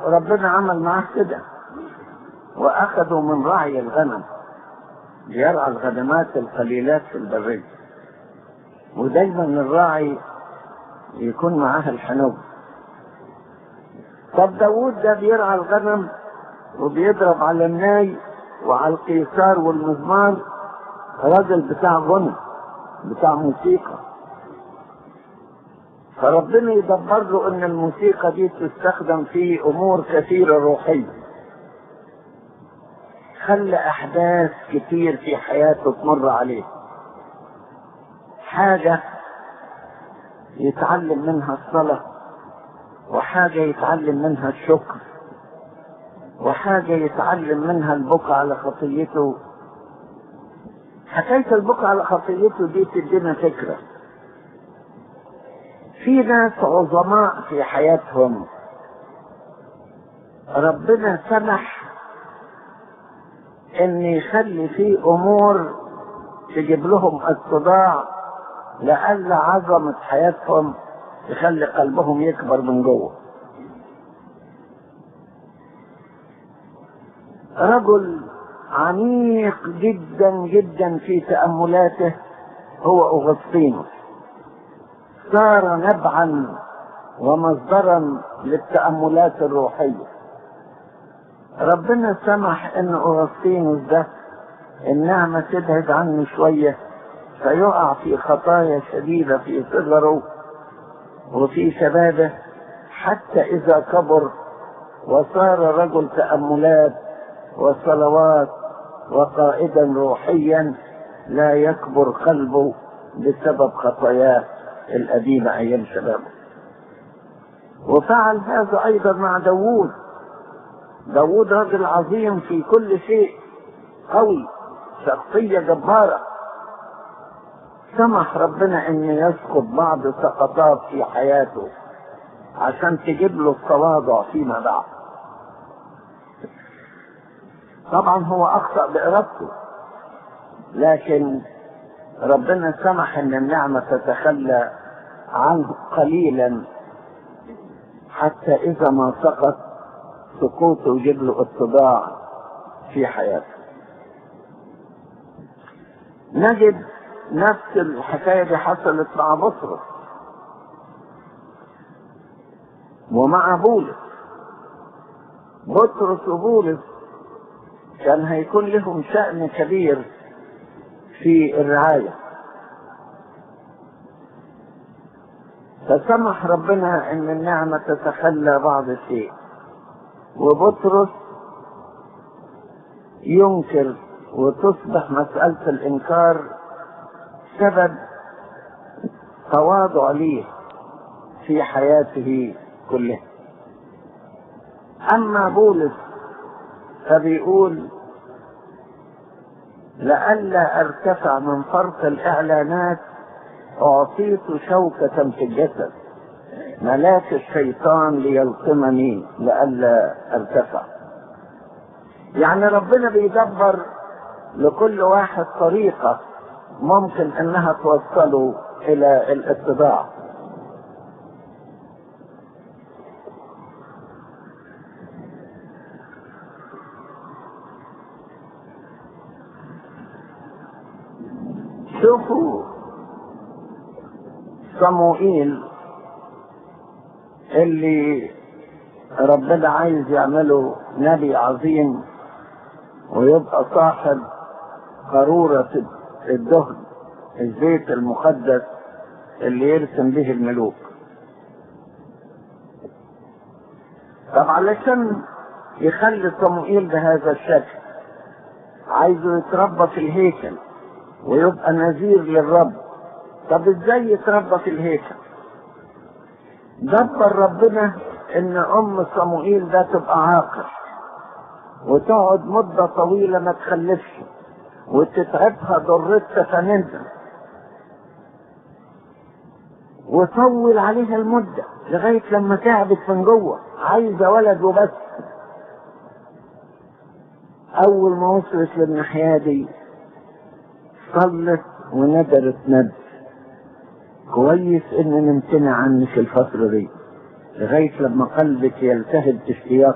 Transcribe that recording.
ربنا عمل معاه كده واخذوا من رعي الغنم يرعى الغنمات القليلات في البرية ودايما الراعي يكون معاه الحنو طب داوود ده بيرعى الغنم وبيضرب على الناي وعلى القيثار والمزمار راجل بتاع غنى بتاع موسيقى فربنا يدبر له ان الموسيقى دي تستخدم في امور كثيره روحيه خلى احداث كتير في حياته تمر عليه حاجه يتعلم منها الصلاه وحاجه يتعلم منها الشكر وحاجه يتعلم منها البكاء على خطيته حكايه البكاء على خطيته دي تدينا فكره في ناس عظماء في حياتهم ربنا سمح ان يخلي في امور تجيب لهم الصداع لألا عظمة حياتهم تخلي قلبهم يكبر من جوه رجل عميق جدا جدا في تأملاته هو أغسطينوس صار نبعا ومصدرا للتأملات الروحية ربنا سمح ان اغسطينوس ده النعمة تبعد عنه شوية فيقع في خطايا شديدة في صغره وفي شبابه حتى اذا كبر وصار رجل تأملات وصلوات وقائدا روحيا لا يكبر قلبه بسبب خطاياه القديمة أيام شبابه وفعل هذا أيضا مع داوود داوود راجل عظيم في كل شيء قوي شخصية جبارة سمح ربنا ان يسقط بعض سقطات في حياته عشان تجيب له التواضع فيما بعد طبعا هو اخطأ بارادته لكن ربنا سمح ان النعمة تتخلى عنه قليلا حتى اذا ما سقط سقوطه يجيب له اتضاع في حياته نجد نفس الحكاية دي حصلت مع بطرس ومع بولس بطرس وبولس كان هيكون لهم شأن كبير في الرعاية فسمح ربنا ان النعمة تتخلى بعض الشيء وبطرس ينكر وتصبح مسألة الإنكار سبب تواضع ليه في حياته كلها أما بولس فبيقول لئلا ارتفع من فرط الإعلانات أعطيت شوكة في الجسد ملاك الشيطان ليلقمني لئلا ارتفع يعني ربنا بيدبر لكل واحد طريقة ممكن انها توصله الى الاتباع شوفوا صموئيل اللي ربنا عايز يعمله نبي عظيم ويبقى صاحب قارورة الدهن الزيت المقدس اللي يرسم به الملوك طب علشان يخلي صموئيل بهذا الشكل عايزه يتربى في الهيكل ويبقى نذير للرب طب ازاي يتربى في الهيكل دبر ربنا ان ام صموئيل ده تبقى عاقر وتقعد مدة طويلة ما تخلفش وتتعبها ضرة تفننها وطول عليها المدة لغاية لما تعبت من جوه عايزة ولد وبس أول ما وصلت للناحية دي صلت وندرت ند كويس ان نمتنع عنك الفترة دي لغاية لما قلبك يلتهب اشتياق